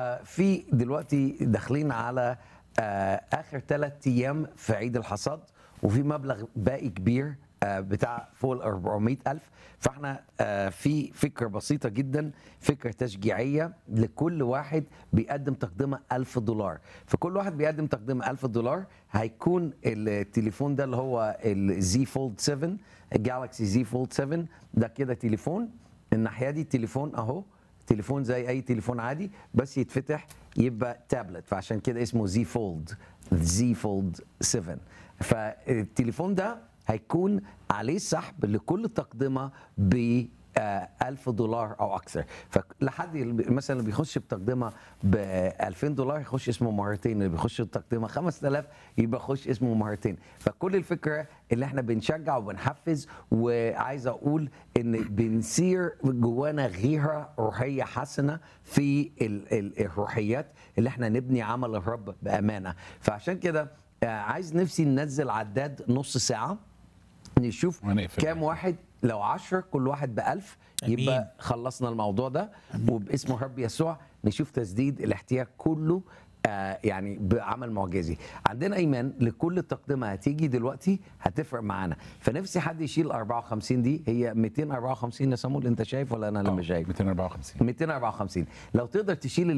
آه، في دلوقتي داخلين على آه، اخر ثلاث ايام في عيد الحصاد وفي مبلغ باقي كبير آه، بتاع فوق ال 400 ألف فاحنا آه، في فكرة بسيطة جدا فكرة تشجيعية لكل واحد بيقدم تقدمة 1000 دولار فكل واحد بيقدم تقدمة 1000 دولار هيكون التليفون ده اللي هو الزي فولد 7 الجالكسي زي فولد 7 ده كده تليفون الناحية دي تليفون اهو تليفون زي اي تليفون عادي بس يتفتح يبقى تابلت فعشان كده اسمه زي فولد زي فولد 7 فالتليفون ده هيكون عليه سحب لكل تقدمه ب آه، 1000 دولار او اكثر فلحد اللي- مثلا اللي بيخش بتقدمه ب 2000 دولار يخش اسمه مرتين اللي بيخش بتقدمه 5000 يبقى يخش اسمه مرتين فكل الفكره اللي احنا بنشجع وبنحفز وعايز اقول ان بنسير جوانا غيره روحيه حسنه في ال- ال- الروحيات اللي احنا نبني عمل الرب بامانه فعشان كده آه، عايز نفسي ننزل عداد نص ساعه نشوف وهنقفل. كام واحد لو عشرة كل واحد بألف أمين. يبقى خلصنا الموضوع ده وباسم الرب يسوع نشوف تسديد الاحتياج كله آه يعني بعمل معجزي عندنا ايمان لكل تقدمه هتيجي دلوقتي هتفرق معانا فنفسي حد يشيل 54 دي هي 254 يا سامول انت شايف ولا انا اللي مش شايف 254 254 لو تقدر تشيل ال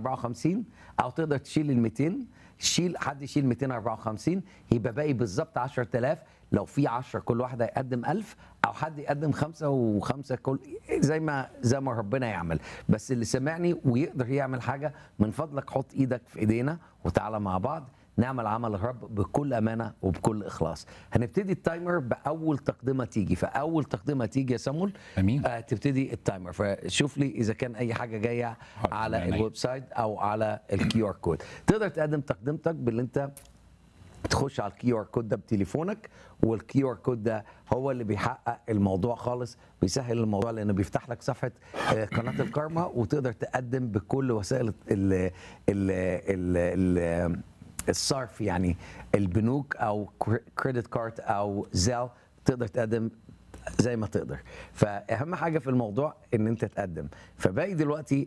254 او تقدر تشيل ال 200 شيل حد يشيل 254 يبقى باقي بالظبط 10000 لو في 10 كل واحد هيقدم 1000 او حد يقدم خمسه وخمسه كل زي ما زي ما ربنا يعمل بس اللي سمعني ويقدر يعمل حاجه من فضلك حط ايدك في ايدينا وتعالى مع بعض نعمل عمل الرب بكل امانه وبكل اخلاص هنبتدي التايمر باول تقدمه تيجي فاول تقدمه تيجي يا سامول أمين. آه تبتدي التايمر فشوف لي اذا كان اي حاجه جايه حاضر، على عينيا. الويب سايت او على الكيو ار كود تقدر تقدم تقدمتك باللي انت تخش على الكيو ار كود ده بتليفونك والكيو ار كود ده هو اللي بيحقق الموضوع خالص بيسهل الموضوع لانه بيفتح لك صفحه آه، قناه الكارما وتقدر تقدم بكل وسائل ال ال ال ال الصرف يعني البنوك او كريدت كارد او زال تقدر تقدم زي ما تقدر فاهم حاجه في الموضوع ان انت تقدم فباقي دلوقتي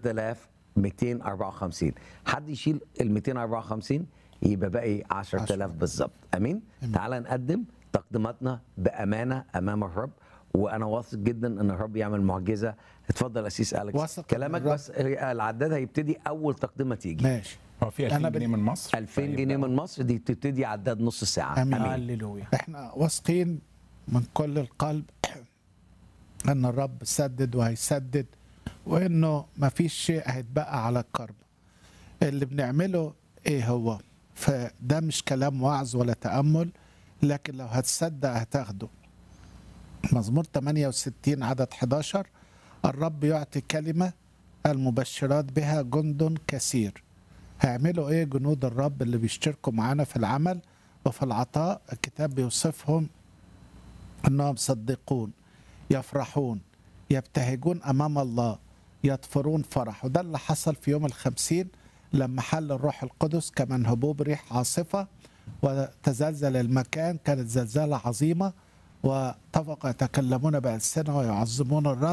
10254 حد يشيل ال 254 يبقى باقي 10000 بالظبط امين تعال نقدم تقديماتنا بامانه امام الرب وانا واثق جدا ان الرب يعمل معجزه اتفضل يا اسيس اليكس واثق إن كلامك الرب- بس العداد هيبتدي اول تقدمه تيجي ماشي هو في 2000 أنا جنيه بال- من مصر 2000 جنيه من مصر دي بتبتدي عداد نص ساعه امين هللويا احنا واثقين من كل القلب ان الرب سدد وهيسدد وانه ما فيش شيء هيتبقى على الكرب اللي بنعمله ايه هو فده مش كلام وعظ ولا تأمل لكن لو هتصدق هتاخده مزمور 68 عدد 11 الرب يعطي كلمة المبشرات بها جند كثير هيعملوا ايه جنود الرب اللي بيشتركوا معانا في العمل وفي العطاء الكتاب بيوصفهم انهم صديقون يفرحون يبتهجون امام الله يطفرون فرح وده اللي حصل في يوم الخمسين لما حل الروح القدس كمن هبوب ريح عاصفة وتزلزل المكان كانت زلزالة عظيمة وطفق يتكلمون بألسنة ويعظمون الرب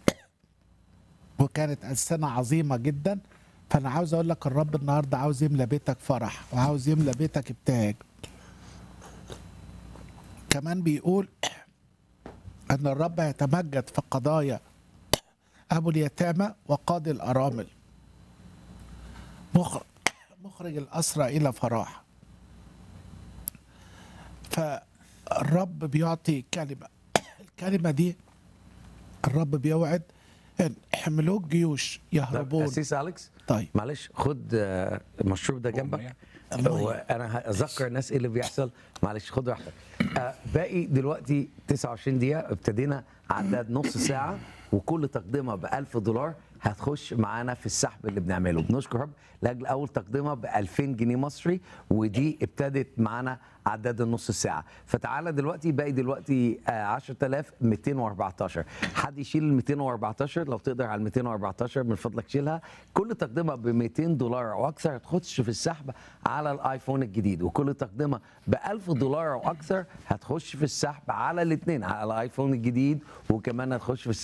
وكانت ألسنة عظيمة جدا فأنا عاوز أقول لك الرب النهاردة عاوز يملى بيتك فرح وعاوز يملى بيتك ابتهاج كمان بيقول أن الرب يتمجد في قضايا أبو اليتامى وقاضي الأرامل مخرج, مخرج الأسرى إلى فرح فالرب بيعطي كلمة الكلمة دي الرب بيوعد أن حملوك جيوش طب يهربون اسيس اليكس طيب معلش خد آه، المشروب ده جنبك الله وانا هذكر الناس ايه اللي بيحصل معلش خد راحتك آه، باقي دلوقتي 29 دقيقه ابتدينا عدد نص ساعه وكل تقدمه ب 1000 دولار هتخش معانا في السحب اللي بنعمله بنشكر رب لاجل اول تقدمه ب 2000 جنيه مصري ودي ابتدت معانا عداد النص ساعه فتعالى دلوقتي باقي دلوقتي آه، 10214 حد يشيل ال 214 لو تقدر على ال 214 من فضلك شيلها كل تقدمه ب 200 دولار او اكثر هتخش في السحب على الايفون الجديد وكل تقدمه ب 1000 دولار او اكثر هتخش في السحب على الاثنين على الايفون الجديد وكمان هتخش في السحب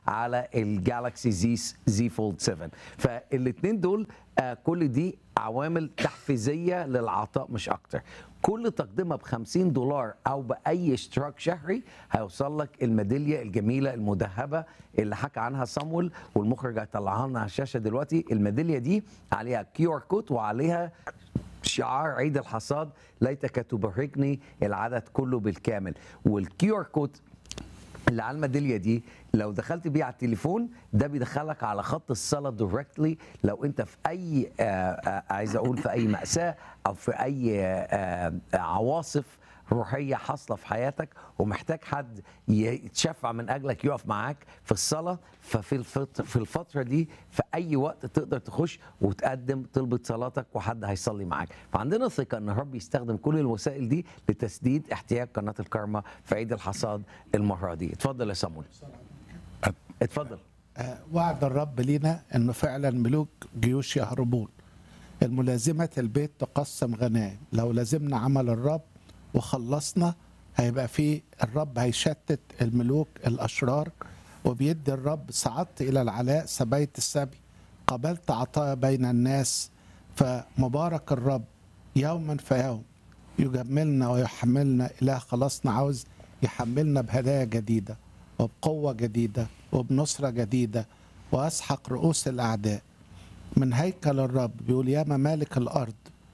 على الجالكسي زي زي فولد 7 فالاثنين دول آه، كل دي عوامل تحفيزيه للعطاء مش اكتر كل تقدمه ب 50 دولار او باي اشتراك شهري هيوصل لك الميداليه الجميله المذهبه اللي حكى عنها صامويل والمخرج هيطلعها لنا على الشاشه دلوقتي الميداليه دي عليها كيو ار كود وعليها شعار عيد الحصاد ليتك تبهجني العدد كله بالكامل والكيو ار كود اللي على الميداليه دي لو دخلت بيه على التليفون ده بيدخلك على خط الصلاه دايركتلي لو انت في اي آه، آه، عايز اقول في اي ماساه او في اي آه، آه، عواصف روحيه حاصله في حياتك ومحتاج حد يتشفع من اجلك يقف معاك في الصلاه ففي الفتره في الفتره دي في اي وقت تقدر تخش وتقدم طلبه صلاتك وحد هيصلي معاك فعندنا ثقه ان الرب يستخدم كل الوسائل دي لتسديد احتياج قناه الكارما في عيد الحصاد المره دي اتفضل يا صامويل اتفضل آه، وعد الرب لينا انه فعلا ملوك جيوش يهربون الملازمة البيت تقسم غنائم لو لازمنا عمل الرب وخلصنا هيبقى فيه الرب هيشتت الملوك الأشرار وبيدي الرب صعدت إلى العلاء سبيت السبي قبلت عطايا بين الناس فمبارك الرب يوما فيوم يجملنا ويحملنا إله خلاصنا عاوز يحملنا بهدايا جديدة وبقوة جديدة وبنصرة جديدة وأسحق رؤوس الأعداء من هيكل الرب بيقول يا ممالك الأرض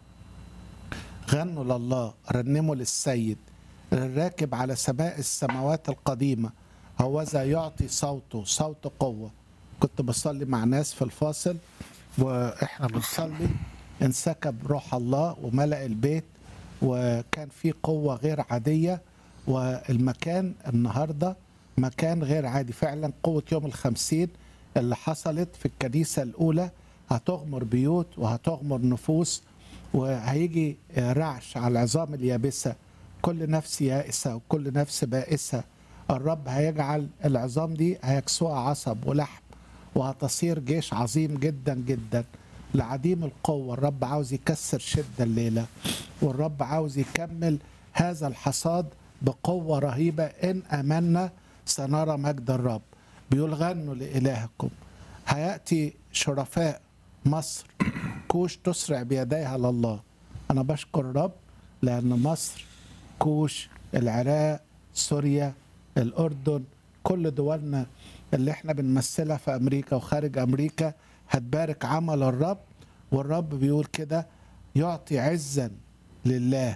غنوا لله رنموا للسيد للراكب على سماء السماوات القديمة هوذا يعطي صوته صوت قوة كنت بصلي مع ناس في الفاصل وإحنا بنصلي انسكب روح الله وملأ البيت وكان في قوة غير عادية والمكان النهاردة مكان غير عادي فعلا قوة يوم الخمسين اللي حصلت في الكنيسة الأولى هتغمر بيوت وهتغمر نفوس وهيجي رعش على العظام اليابسة كل نفس يائسة وكل نفس بائسة الرب هيجعل العظام دي هيكسوها عصب ولحم وهتصير جيش عظيم جدا جدا لعديم القوة الرب عاوز يكسر شدة الليلة والرب عاوز يكمل هذا الحصاد بقوة رهيبة إن أمنا سنرى مجد الرب بيقول غنوا لإلهكم هيأتي شرفاء مصر كوش تسرع بيديها لله أنا بشكر الرب لأن مصر كوش العراق سوريا الأردن كل دولنا اللي احنا بنمثلها في أمريكا وخارج أمريكا هتبارك عمل الرب والرب بيقول كده يعطي عزا لله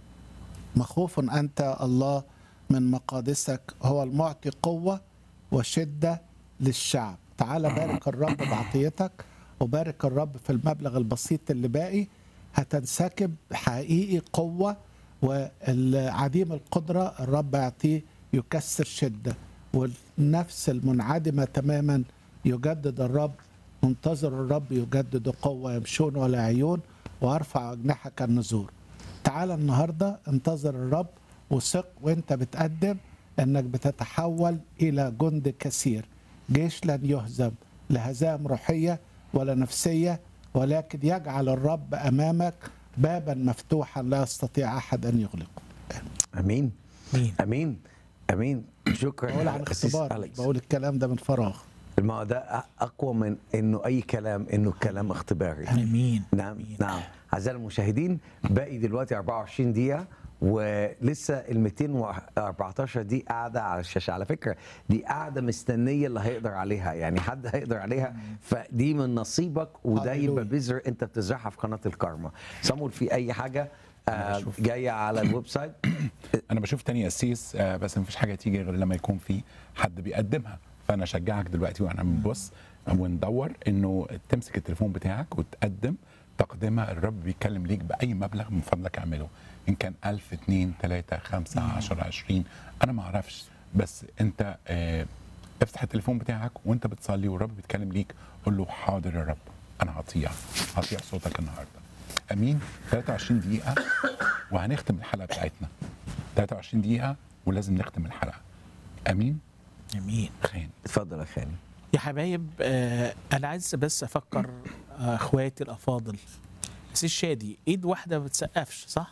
مخوف أنت الله من مقادسك هو المعطي قوة وشدة للشعب تعال بارك الرب بعطيتك وبارك الرب في المبلغ البسيط اللي باقي هتنسكب حقيقي قوة والعديم القدرة الرب يعطيه يكسر شدة والنفس المنعدمة تماما يجدد الرب منتظر الرب يجدد قوة يمشون ولا عيون وارفع أجنحك النزور تعال النهاردة انتظر الرب وثق وانت بتقدم انك بتتحول الى جند كثير جيش لن يهزم لهزائم روحيه ولا نفسيه ولكن يجعل الرب امامك بابا مفتوحا لا يستطيع احد ان يغلقه امين مين امين امين شكرا بقول عن يا أسيس اختبار أليكس. بقول الكلام ده من فراغ ما هو ده اقوى من انه اي كلام انه كلام اختباري امين نعم آمين. نعم اعزائي المشاهدين باقي دلوقتي 24 دقيقه ولسه ال 214 دي قاعده على الشاشه على فكره دي قاعده مستنيه اللي هيقدر عليها يعني حد هيقدر عليها فدي من نصيبك وده هللويا. يبقى بذر انت بتزرعها في قناه الكارما صامول في اي حاجه آه بشوف. جايه على الويب سايت انا بشوف تاني قسيس آه، بس مفيش حاجه تيجي غير لما يكون في حد بيقدمها فانا اشجعك دلوقتي وانا بنبص وندور انه تمسك التليفون بتاعك وتقدم تقدمه الرب بيتكلم ليك باي مبلغ من فضلك اعمله ان كان 1000 2 3 5 10 20 انا ما اعرفش بس انت آه، افتح التليفون بتاعك وانت بتصلي والرب بيتكلم ليك قول له حاضر يا رب انا هطيع هطيع صوتك النهارده امين 23 دقيقه وهنختم الحلقه بتاعتنا 23 دقيقه ولازم نختم الحلقه امين امين خان اتفضل يا خالي يا حبايب آه انا عايز بس افكر آه اخواتي الافاضل بس الشادي ايد واحده ما بتسقفش صح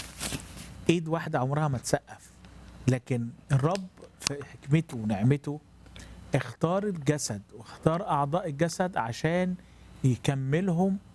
ايد واحده عمرها ما تسقف لكن الرب في حكمته ونعمته اختار الجسد واختار اعضاء الجسد عشان يكملهم